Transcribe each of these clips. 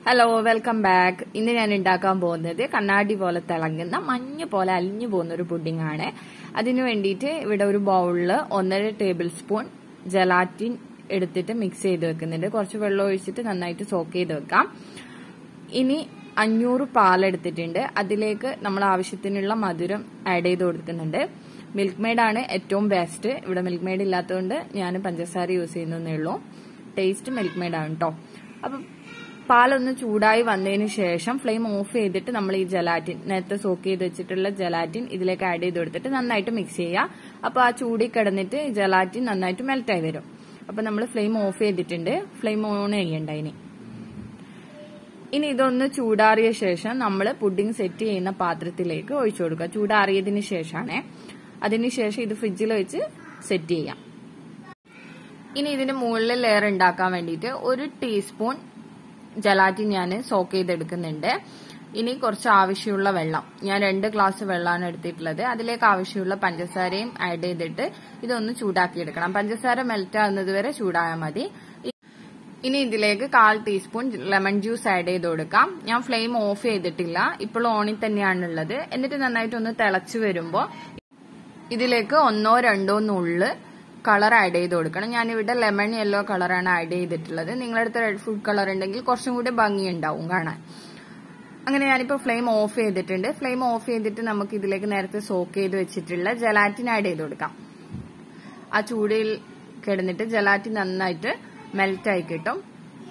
hello welcome back ഇന്ന് ഞാൻ ഉണ്ടാക്കാൻ പോകുന്നത് കണ്ണാടി പോലെ തിളങ്ങുന്ന മഞ്ഞ പോലെ അലിഞ്ഞു പോകുന്ന ഒരു പുഡിംഗ് ആണ് അതിനു വേണ്ടിയിട്ട് ഇവിടെ ഒരു ബൗളിൽ ഒന്നര ടേബിൾ സ്പൂൺ ജലാറ്റിൻ എടുത്തിട്ട് മിക്സ് ചെയ്ത് വെക്കുന്നുണ്ട് കുറച്ച് വെള്ളം ഒഴിച്ചിട്ട് നന്നായിട്ട് സോക്ക് ചെയ്ത് വെക്കാം ഇനി അഞ്ഞൂറ് പാലെടുത്തിട്ടുണ്ട് അതിലേക്ക് നമ്മൾ ആവശ്യത്തിനുള്ള മധുരം ആഡ് ചെയ്ത് കൊടുക്കുന്നുണ്ട് മിൽക്ക് മെയ്ഡ് ആണ് ഏറ്റവും ബെസ്റ്റ് ഇവിടെ മിൽക്ക് മെയ്ഡ് ഇല്ലാത്തതുകൊണ്ട് ഞാൻ പഞ്ചസാര യൂസ് ചെയ്യുന്നതേ ഉള്ളൂ ടേസ്റ്റ് മിൽക്ക് മെയ്ഡ് ആണ് കേട്ടോ അപ്പം പാലൊന്ന് ചൂടായി വന്നതിന് ശേഷം ഫ്ലെയിം ഓഫ് ചെയ്തിട്ട് നമ്മൾ ഈ ജലാറ്റിൻ നേരത്തെ സോക്ക് ചെയ്ത് വെച്ചിട്ടുള്ള ജലാറ്റിൻ ഇതിലേക്ക് ആഡ് ചെയ്ത് കൊടുത്തിട്ട് നന്നായിട്ട് മിക്സ് ചെയ്യുക അപ്പോൾ ആ ചൂടി കിടന്നിട്ട് ജലാറ്റിൻ നന്നായിട്ട് മെൽറ്റായി വരും അപ്പോൾ നമ്മൾ ഫ്ലെയിം ഓഫ് ചെയ്തിട്ടുണ്ട് ഫ്ലെയിം ഓൺ ചെയ്യണ്ട ഇനി ഇനി ഇതൊന്ന് ചൂടാറിയ ശേഷം നമ്മൾ പുഡിംഗ് സെറ്റ് ചെയ്യുന്ന പാത്രത്തിലേക്ക് ഒഴിച്ചു കൊടുക്കുക ചൂടാറിയതിന് ശേഷമാണ് അതിനുശേഷം ഇത് ഫ്രിഡ്ജിൽ വെച്ച് സെറ്റ് ചെയ്യാം ഇനി ഇതിന്റെ മുകളിൽ ലെയർ ഉണ്ടാക്കാൻ വേണ്ടിയിട്ട് ഒരു ടീസ്പൂൺ ജലാറ്റിൻ ഞാൻ സോക്ക് ചെയ്തെടുക്കുന്നുണ്ട് ഇനി കുറച്ച് ആവശ്യമുള്ള വെള്ളം ഞാൻ രണ്ട് ഗ്ലാസ് വെള്ളമാണ് എടുത്തിട്ടുള്ളത് അതിലേക്ക് ആവശ്യമുള്ള പഞ്ചസാരയും ആഡ് ചെയ്തിട്ട് ഇതൊന്ന് ചൂടാക്കിയെടുക്കണം പഞ്ചസാര മെൽറ്റ് ആകുന്നത് വരെ ചൂടായാൽ മതി ഇനി ഇതിലേക്ക് കാൽ ടീസ്പൂൺ ലെമൺ ജ്യൂസ് ആഡ് ചെയ്ത് കൊടുക്കാം ഞാൻ ഫ്ലെയിം ഓഫ് ചെയ്തിട്ടില്ല ഇപ്പോൾ ഓണിൽ തന്നെയാണുള്ളത് എന്നിട്ട് നന്നായിട്ടൊന്ന് തിളച്ചു വരുമ്പോൾ ഇതിലേക്ക് ഒന്നോ രണ്ടോ നുള്ള് കളർ ആഡ് ചെയ്ത് കൊടുക്കണം ഞാനിവിടെ ലെമൺ യെല്ലോ കളറാണ് ആഡ് ചെയ്തിട്ടുള്ളത് നിങ്ങളുടെ അടുത്ത് റെഡ് ഫുഡ് കളർ ഉണ്ടെങ്കിൽ കുറച്ചും കൂടി ഭംഗിയുണ്ടാവും കാണാൻ അങ്ങനെ ഞാനിപ്പോൾ ഫ്ലെയിം ഓഫ് ചെയ്തിട്ടുണ്ട് ഫ്ലെയിം ഓഫ് ചെയ്തിട്ട് നമുക്ക് ഇതിലേക്ക് നേരത്തെ സോക്ക് ചെയ്ത് വെച്ചിട്ടുള്ള ജലാറ്റിൻ ആഡ് ചെയ്ത് കൊടുക്കാം ആ ചൂടിൽ കിടന്നിട്ട് ജലാറ്റിൻ നന്നായിട്ട് മെൽറ്റായി കിട്ടും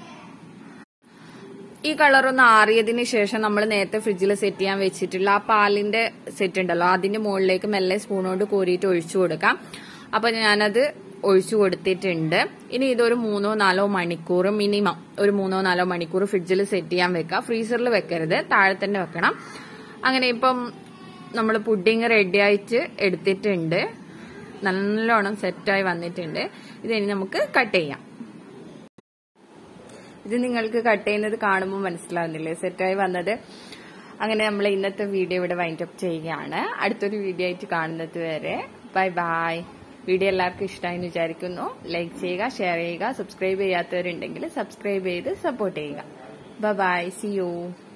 ഈ കളർ ഒന്ന് ആറിയതിന് ശേഷം നമ്മൾ നേരത്തെ ഫ്രിഡ്ജിൽ സെറ്റ് ചെയ്യാൻ വെച്ചിട്ടുള്ള ആ പാലിന്റെ സെറ്റ് ഉണ്ടല്ലോ അതിന്റെ മുകളിലേക്ക് മെല്ലെ സ്പൂണോട് കോരിയിട്ട് ഒഴിച്ചു കൊടുക്കാം അപ്പൊ ഞാനത് ഒഴിച്ചു കൊടുത്തിട്ടുണ്ട് ഇനി ഇതൊരു മൂന്നോ നാലോ മണിക്കൂർ മിനിമം ഒരു മൂന്നോ നാലോ മണിക്കൂർ ഫ്രിഡ്ജിൽ സെറ്റ് ചെയ്യാൻ വെക്കുക ഫ്രീസറിൽ വെക്കരുത് താഴെ തന്നെ വെക്കണം അങ്ങനെ ഇപ്പം നമ്മൾ പുഡിങ് റെഡി ആയിട്ട് എടുത്തിട്ടുണ്ട് നല്ലോണം സെറ്റായി വന്നിട്ടുണ്ട് ഇതിനി നമുക്ക് കട്ട് ചെയ്യാം ഇത് നിങ്ങൾക്ക് കട്ട് ചെയ്യുന്നത് കാണുമ്പോൾ മനസ്സിലാവുന്നില്ലേ സെറ്റായി വന്നത് അങ്ങനെ നമ്മൾ ഇന്നത്തെ വീഡിയോ ഇവിടെ വൈൻഡ് അപ്പ് ചെയ്യുകയാണ് അടുത്തൊരു വീഡിയോ ആയിട്ട് കാണുന്നത് വരെ ബൈ ബൈ വീഡിയോ എല്ലാവർക്കും ഇഷ്ടമായി എന്ന് വിചാരിക്കുന്നു ലൈക്ക് ചെയ്യുക ഷെയർ ചെയ്യുക സബ്സ്ക്രൈബ് ചെയ്യാത്തവരുണ്ടെങ്കിൽ സബ്സ്ക്രൈബ് ചെയ്ത് സപ്പോർട്ട് ചെയ്യുക ബൈ ബൈ സി യു